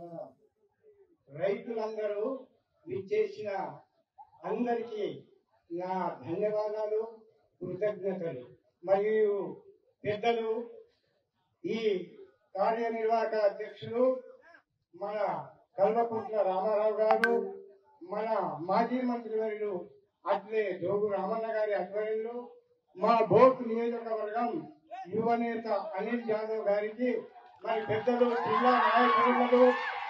రైతులందరూ విచ్చేసిన అందరికీ నా ధన్యవాదాలు కృతజ్ఞతలు మరియు పెద్దలు ఈ కార్యనిర్వాహక అధ్యక్షులు మన కల్వకుంట్ల రామారావు గారు మన మాజీ మంత్రివర్యులు అట్లే జోగు రామన్న గారి ఆధ్వర్యంలో మా బోట్ నియోజకవర్గం యువనేత అనిల్ యాదవ్ గారికి మరి పెద్దలు జిల్లా నాయకులు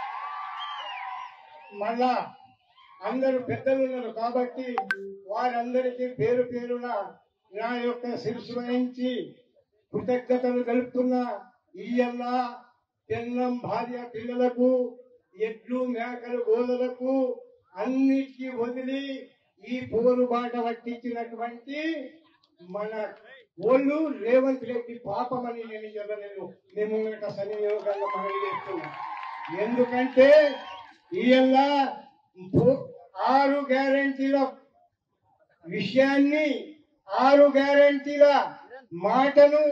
మళ్ళా అందరూ పెద్దలు ఉన్నారు కాబట్టి వారందరికీ పేరు పేరున నా యొక్క శిరసు వహించి కృతజ్ఞతలు తెలుపుతున్న ఈయల్ల పెన్నం భార్య పిల్లలకు ఎడ్లు మేకలు గోదలకు అన్నిటికీ వదిలి ఈ పోరు బాట పట్టించినటువంటి మన ఓళ్ళు రేవంత్ రెడ్డి పాపమని నేను చెప్పలేదు మేము ఇంకా సన్నియోగంగా మనవి చేస్తున్నాం ఎందుకంటే ఈయల్ల పో- ఆరు గ్యారంటీల విషయాన్ని ఆరు గ్యారంటీల మాటను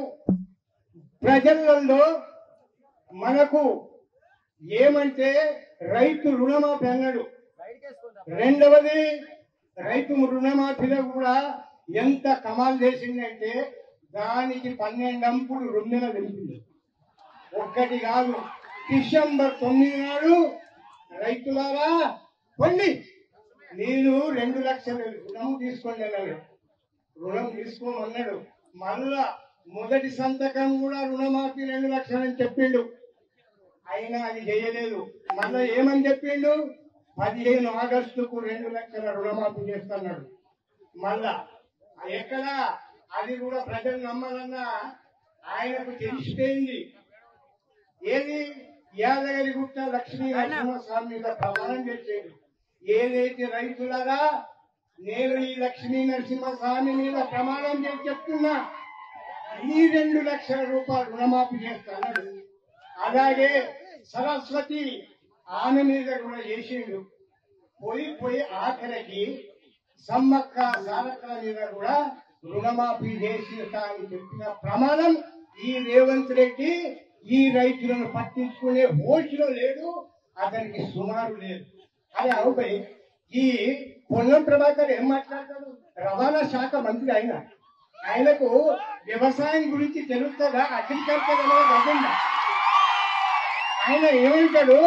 ప్రజలలో మనకు ఏమంటే రైతు రుణమాఫీ అన్నాడు రెండవది రైతు రుణమాఫీలో కూడా ఎంత కమాల్ చేసిందంటే దానికి పన్నెండంపుడు రెండు నెలలు తెలిపింది ఒక్కటి కాదు డిసెంబర్ తొమ్మిది నాడు రైతులారా పండి నేను రెండు లక్షలు రుణం తీసుకోండి అన్నాడు రుణం తీసుకోమన్నాడు మళ్ళా మొదటి సంతకం కూడా రుణమాఫీ రెండు లక్షలు అని చెప్పిండు అయినా అది చేయలేదు మళ్ళా ఏమని చెప్పిండు పదిహేను ఆగస్టుకు రెండు లక్షల రుణమాఫీ చేస్తున్నాడు మళ్ళా ఎక్కడ అది కూడా ప్రజలు నమ్మాలన్నా ఆయనకు తెలిసిపోయింది ఏది యాదగిరి గుట్ట లక్ష్మీ నరసింహస్వామి మీద ప్రమాణం చేసేది ఏదైతే రైతులగా నేను ఈ లక్ష్మీ నరసింహస్వామి మీద ప్రమాణం చేసి చెప్తున్నా ఈ రెండు లక్షల రూపాయలు రుణమాఫీ చేస్తాను అలాగే సరస్వతి ఆమె మీద కూడా చేసిండు పోయి పోయి ఆఖరికి సమ్మక్క సారక్క మీద కూడా రుణమాఫీ చేసేస్తా అని చెప్పిన ప్రమాణం ఈ రేవంత్ రెడ్డి ఈ రైతులను పట్టించుకునే హోషులో లేదు అతనికి సుమారు లేదు అదే అవుపై ఈ పొన్నం ప్రభాకర్ ఏం మాట్లాడతాడు రవాణా శాఖ మంత్రి ఆయన ఆయనకు వ్యవసాయం గురించి తెలుస్తుందా అగ్రికల్చర్ అనేది కాకుండా ఆయన ఏమంటాడు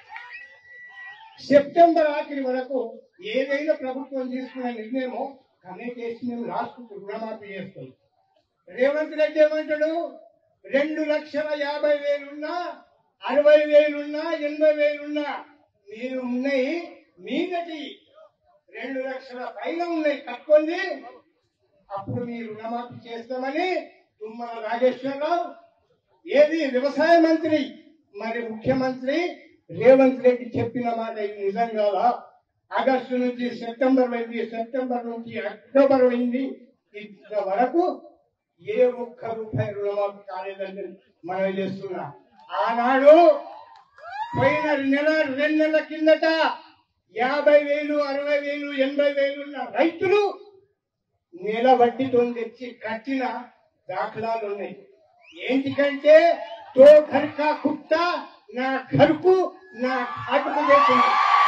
సెప్టెంబర్ ఆఖరి వరకు ఏదైనా ప్రభుత్వం తీసుకున్న నిర్ణయమో కమిటీ చేసి మేము రాష్ట్రకు రుణమాఫీ చేస్తాం రేవంత్ రెడ్డి ఏమంటాడు రెండు లక్షల యాభై వేలున్నా అరవై వేలున్నా ఎనభై వేలున్నా మీరు ఉన్నాయి మీదటి రెండు లక్షల పైన ఉన్నాయి కట్టుకోండి అప్పుడు మీ రుణమాఫీ చేస్తామని తుమ్మల నాగేశ్వరరావు ఏది వ్యవసాయ మంత్రి మరి ముఖ్యమంత్రి రేవంత్ రెడ్డి చెప్పిన మాట ఇది నిజం కాదా ఆగస్టు నుంచి సెప్టెంబర్ అయింది సెప్టెంబర్ నుంచి అక్టోబర్ అయింది ఇంతవరకు ఏ ఒక్క రూపాయి రుణమాఫీ కాలేదని మనం చేస్తున్నా ఆనాడు పోయిన నెల రెండు నెలల కిందట యాభై వేలు అరవై వేలు ఎనభై వేలు ఉన్న రైతులు నెల వడ్డీతో తెచ్చి కట్టిన దాఖలాలు ఉన్నాయి ఏంటికంటే తో ఖర్కా కుత్తా నా ఖర్కు నా అటుకు చేసింది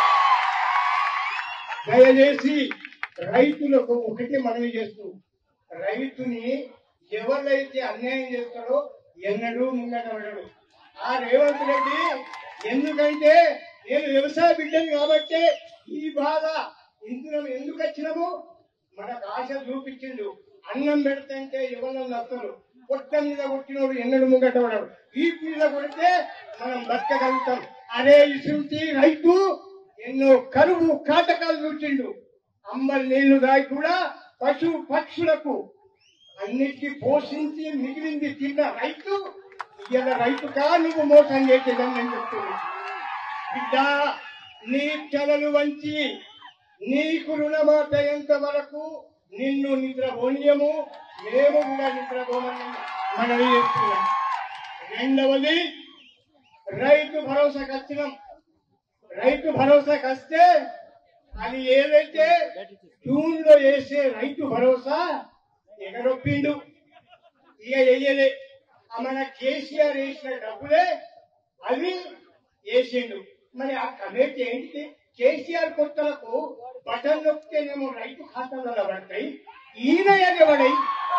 దయచేసి రైతులకు ఒకటి మనవి చేస్తూ రైతుని ఎవరైతే అన్యాయం చేస్తారో ఎన్నడూ ముంగట పడడు ఆ రేవంత్ రెడ్డి ఎందుకంటే నేను వ్యవసాయ బిడ్డని కాబట్టి ఈ బాధ ఇందులో ఎందుకు వచ్చినాము మనకు ఆశ చూపించిండు అన్నం పెడితే ఎవరు నచ్చరు పొట్ట మీద కొట్టినోడు ఎన్నడు ముంగట పడడు ఈ మీద కొడితే మనం బతకగలుగుతాం అరే ఇసుంటి రైతు ఎన్నో కరువు కాటకాలు చూచిండు అమ్మలు నీళ్లు దాగి కూడా పశు పక్షులకు అన్నిటికీ పోషించి మిగిలింది తిన్న రైతు ఇవాళ రైతుగా నువ్వు మోసం చేసేదని నేను చెప్తున్నా బిడ్డ నీ చెలలు వంచి నీకు రుణమాటయ్యేంత వరకు నిన్ను నిద్రపోనీయము మేము కూడా నిద్రపోమని మనవి చేస్తున్నాం రెండవది రైతు భరోసాకి వచ్చినాం రైతు భరోసాకి వస్తే అది ఏదైతే జూన్ లో వేసే రైతు భరోసా ఎగరొప్పిండు ఇక వెయ్యలే ఆ మన కేసీఆర్ వేసిన డబ్బులే అవి వేసిండు మరి ఆ కమిటీ ఏంటి కేసీఆర్ కొత్తలకు బటన్ నొక్కితేనేమో రైతు ఖాతాలలో పడతాయి ఈయన ఎగబడాయి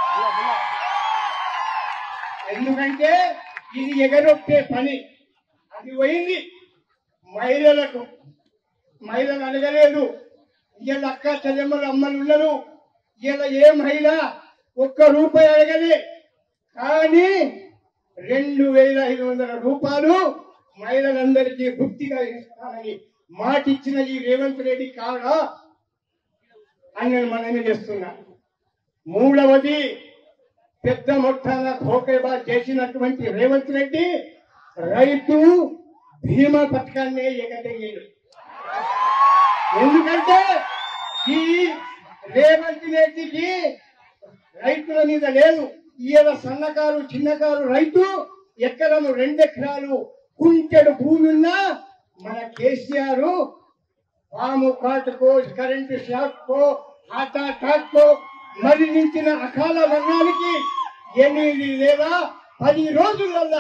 ఎందుకంటే ఇది ఎగరొక్కే పని అది పోయింది మహిళలకు మహిళలు అడగలేదు ఇవాళ అక్క చెల్లెమ్మలు అమ్మలు ఉన్నారు ఇవాళ ఏ మహిళ ఒక్క రూపాయి అడగలే కానీ రెండు వేల ఐదు వందల రూపాయలు మహిళలందరికీ గుర్తిగా ఇస్తానని మాట ఇచ్చిన ఈ రేవంత్ రెడ్డి కాగా అని నేను మనమే చేస్తున్నా మూడవది పెద్ద మొత్తాన ధోకేబాద్ చేసినటువంటి రేవంత్ రెడ్డి రైతు బీమా పథకాన్ని ఎగదయ్యాడు ఎందుకంటే ఈ రేవంత్ రెడ్డికి రైతుల మీద లేదు ఈయన సన్నకారు చిన్నకారు రైతు ఎకరము రెండెకరాలు కుంటెడు భూమి ఉన్నా మన కేసీఆర్ పాము కాటుకో కరెంటు షాక్ కో హార్ట్ అటాక్ కో మరణించిన అకాల మరణానికి ఎనిమిది లేదా పది రోజులల్లా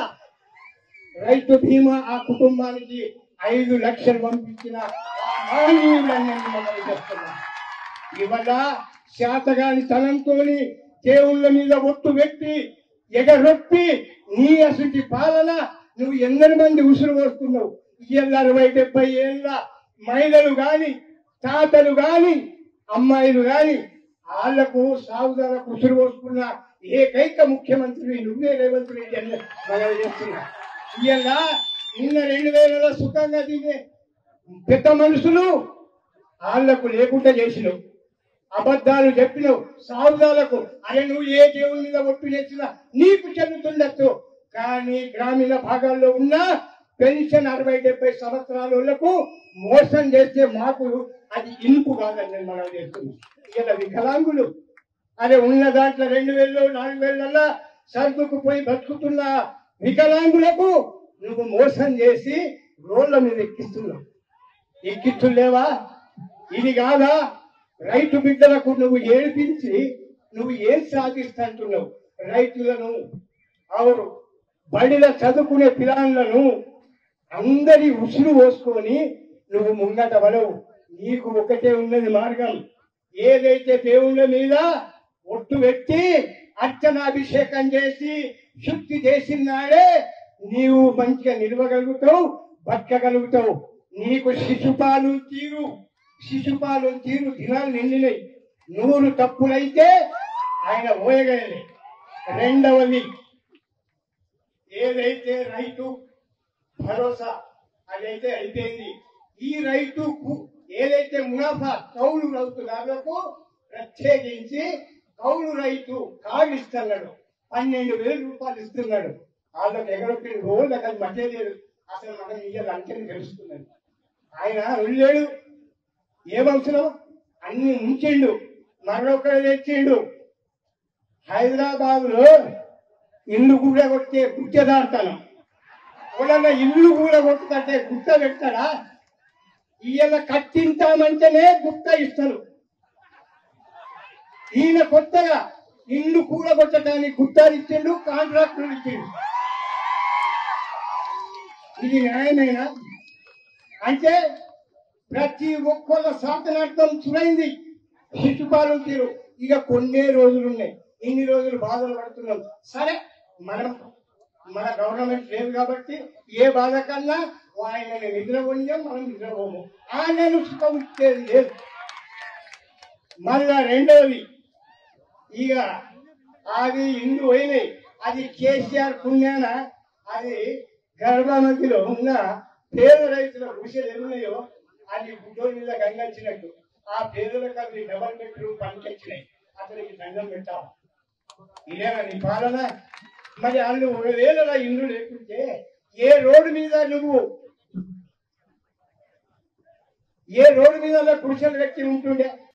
రైతు బీమా ఆ కుటుంబానికి ఐదు లక్షలు పంపించిన మహనీయులని నేను మనవి చేస్తున్నా ఇవాళ శాతగాని తనంతోని దేవుళ్ళ మీద ఒట్టు పెట్టి ఎగరొప్పి నీ అసలు పాలన నువ్వు ఎందరి మంది ఉసురు వస్తున్నావు ఇవాళ అరవై డెబ్బై ఏళ్ళ మహిళలు గాని తాతలు గాని అమ్మాయిలు గాని వాళ్లకు సాగుదాలకు ఉసురు పోసుకున్న ఏకైక ముఖ్యమంత్రి నువ్వే రేవంత్ రెడ్డి అని మనవి చేస్తున్నా ఇవాళ నిన్న రెండు వేలలో సుఖంగా దిగే పెద్ద మనుషులు వాళ్లకు లేకుండా చేసినావు అబద్ధాలు చెప్పినావు సాగుదాలకు అరే నువ్వు ఏ దేవుని మీద ఒట్టు చేసినా నీకు చెందుతుండొచ్చు కానీ గ్రామీణ భాగాల్లో ఉన్న పెన్షన్ అరవై డెబ్బై సంవత్సరాలకు మోసం చేస్తే మాకు అది ఇంపు కాదని నేను మనం చేస్తున్నాం ఇలా వికలాంగులు అరే ఉన్న దాంట్లో రెండు వేలు నాలుగు వేలల్లా సరుకుకు పోయి బతుకుతున్న వికలాంగులకు నువ్వు మోసం చేసి రోడ్ల మీద ఎక్కిస్తున్నావు ఎక్కిస్తులేవా ఇది కాదా రైతు బిడ్డలకు నువ్వు ఏడిపించి నువ్వు ఏం సాధిస్తుంటున్నావు రైతులను అవరు బడిలో చదువుకునే పిల్లలను అందరి ఉసురు పోసుకొని నువ్వు ముంగట పడవు నీకు ఒకటే ఉన్నది మార్గం ఏదైతే దేవుళ్ళ మీద ఒట్టు పెట్టి అర్చనాభిషేకం చేసి శుద్ధి చేసినాడే నీవు మంచిగా నిలవగలుగుతావు బతకగలుగుతావు నీకు శిశుపాలు తీరు శిశుపాలు తీరు దినాలు నిండినాయి నూరు తప్పులైతే ఆయన ఓయగలే రెండవది ఏదైతే రైతు భరోసా అదైతే అయిపోయింది ఈ రైతుకు ఏదైతే మునాఫా కౌలు రైతులకు ప్రత్యేకించి కౌలు రైతు కార్డు ఇస్తున్నాడు పన్నెండు వేల రూపాయలు ఇస్తున్నాడు వాళ్ళకి ఎగరొక్కి రోజులకు అది మట్టేలేదు అసలు మనం ఇయ్యాలి అంకెని తెలుస్తున్నది ఆయన వెళ్ళాడు ఏమవసరం అన్ని ఉంచిండు మరొకరు తెచ్చిండు హైదరాబాద్ లో ఇల్లు కూడా కొట్టే గుట్టదాడతాను ఎవడన్నా ఇల్లు కూడా కొట్టుకుంటే గుట్ట పెడతాడా ఈయన కట్టించామంటేనే గుట్ట ఇస్తారు ఈయన కొత్తగా ఇల్లు కూల కొట్టడానికి గుట్టాలు ఇచ్చిండు కాంట్రాక్టులు ఇచ్చిండు ఇది న్యాయమేనా అంటే ప్రతి ఒక్కళ్ళ శాతనార్థం చురైంది శిశుపాలం తీరు ఇక కొన్నే రోజులు ఉన్నాయి ఇన్ని రోజులు బాధలు పడుతున్నాం సరే మనం మన గవర్నమెంట్ లేదు కాబట్టి ఏ బాధ కన్నా ఆయనని నిద్ర ఉండే మనం నిద్రపోము ఆయనను సుఖం ఇచ్చేది లేదు మళ్ళా రెండవది ఇక అది ఇందు పోయినాయి అది కేసీఆర్ పుణ్యాన అది గర్భానదిలో ఉన్న పేద రైతుల విషయాలు ఎన్నున్నాయో అది గుడ్డోల మీద గంగచ్చినట్టు ఆ పేదలకు అది డబల్ బెడ్రూమ్ పనికొచ్చినాయి అతనికి దండం పెట్టాం ఇదేనా నీ పాలన మరి వాళ్ళు ఒకవేళ ఇల్లు లేకుంటే ఏ రోడ్డు మీద నువ్వు ఏ రోడ్డు మీద కుడిసెలు వ్యక్తి ఉంటుండే